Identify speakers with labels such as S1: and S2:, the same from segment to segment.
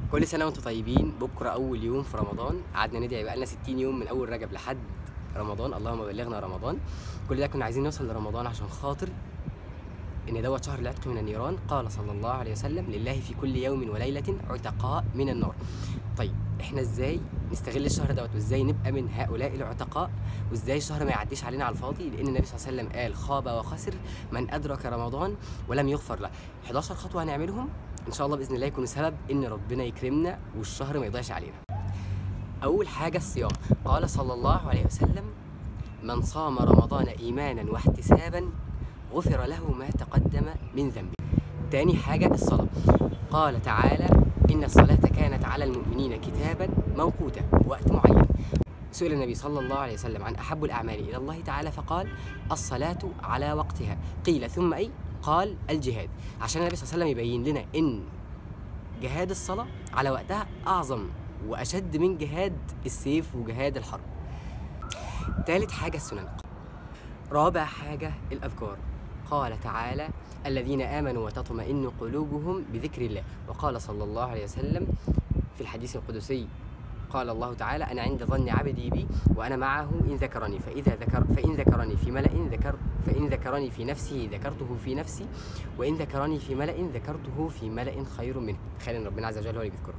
S1: كل سنة وانتم طيبين بكرة أول يوم في رمضان قعدنا ندعي بقالنا 60 يوم من أول رجب لحد رمضان اللهم بلغنا رمضان كل ده كنا عايزين نوصل لرمضان عشان خاطر إن دوت شهر العتق من النيران قال صلى الله عليه وسلم لله في كل يوم وليلة عتقاء من النار طيب احنا ازاي نستغل الشهر دوت وازاي نبقى من هؤلاء العتقاء وازاي الشهر ما يعديش علينا على الفاضي لان النبي صلى الله عليه وسلم قال خاب وخسر من ادرك رمضان ولم يغفر له 11 خطوه هنعملهم ان شاء الله باذن الله يكونوا سبب ان ربنا يكرمنا والشهر ما يضيعش علينا اول حاجه الصيام قال صلى الله عليه وسلم من صام رمضان ايمانا واحتسابا غفر له ما تقدم من ذنبه تاني حاجه الصلاه قال تعالى إن الصلاة كانت على المؤمنين كتابا موقوتا وقت معين سئل النبي صلى الله عليه وسلم عن أحب الأعمال إلى الله تعالى فقال الصلاة على وقتها قيل ثم أي قال الجهاد عشان النبي صلى الله عليه وسلم يبين لنا إن جهاد الصلاة على وقتها أعظم وأشد من جهاد السيف وجهاد الحرب ثالث حاجة السنن رابع حاجة الأذكار قال تعالى الذين آمنوا وتطمئن قلوبهم بذكر الله وقال صلى الله عليه وسلم في الحديث القدسي قال الله تعالى أنا عند ظن عبدي بي وأنا معه إن ذكرني فإذا ذكر فإن ذكرني في ملأ ذكر فإن ذكرني في نفسه ذكرته في نفسي وإن ذكرني في ملأ ذكرته في ملأ خير منه تخيل إن ربنا عز وجل هو اللي بيذكرك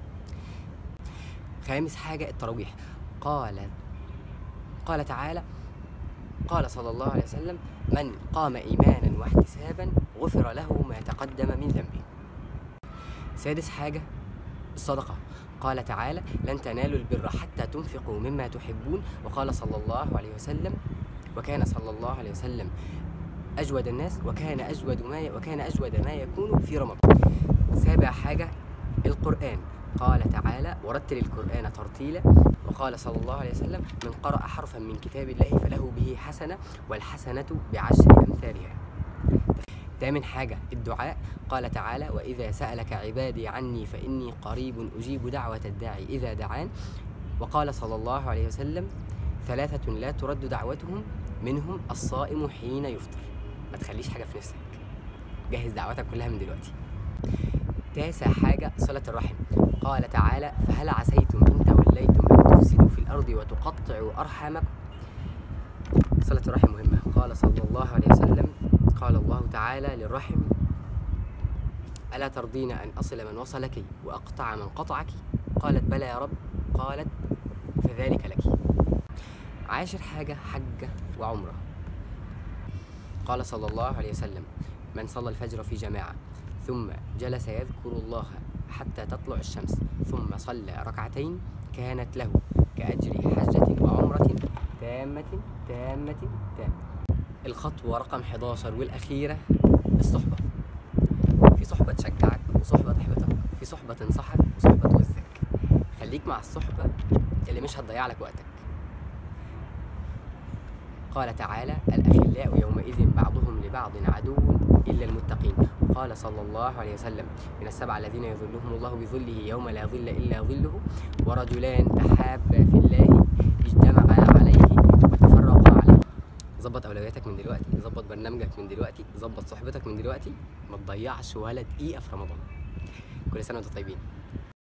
S1: خامس حاجة التراويح قال قال تعالى قال صلى الله عليه وسلم من قام إيمانا واحتسابا غفر له ما تقدم من ذنبه سادس حاجة الصدقة قال تعالى لن تنالوا البر حتى تنفقوا مما تحبون وقال صلى الله عليه وسلم وكان صلى الله عليه وسلم أجود الناس وكان أجود ما ي... وكان أجود ما يكون في رمضان سابع حاجة القرآن قال تعالى ورتل القرآن ترتيلا وقال صلى الله عليه وسلم من قرأ حرفا من كتاب الله فله به حسنة والحسنة بعشر أمثالها ثامن حاجة الدعاء قال تعالى وإذا سألك عبادي عني فإني قريب أجيب دعوة الداعي إذا دعان وقال صلى الله عليه وسلم ثلاثة لا ترد دعوتهم منهم الصائم حين يفطر ما تخليش حاجة في نفسك جهز دعوتك كلها من دلوقتي تاسع حاجة صلة الرحم قال تعالى فهل عسيتم إن توليتم أن تفسدوا في الأرض وتقطعوا أرحامكم صلة الرحم مهمة قال صلى الله عليه وسلم قال الله تعالى للرحم ألا ترضين أن أصل من وصلك وأقطع من قطعك قالت بلى يا رب قالت فذلك لك عاشر حاجة حجة وعمرة قال صلى الله عليه وسلم من صلى الفجر في جماعة ثم جلس يذكر الله حتى تطلع الشمس ثم صلى ركعتين كانت له كأجر حجة وعمرة تامة تامة تامة الخطوة رقم 11 والأخيرة الصحبة في صحبة تشجعك وصحبة تحبطك في صحبة تنصحك وصحبة توزك خليك مع الصحبة اللي مش هتضيع لك وقتك قال تعالى الأخلاء يومئذ بعضهم لبعض عدو إلا المتقين وقال صلى الله عليه وسلم من السبعة الذين يظلهم الله بظله يوم لا ظل إلا ظله ورجلان تحابا في الله اجتمعا عليه وتفرقا عليه ظبط أولوياتك من دلوقتي ظبط برنامجك من دلوقتي ظبط صحبتك من دلوقتي ما تضيعش ولا دقيقة في رمضان كل سنة وانتم طيبين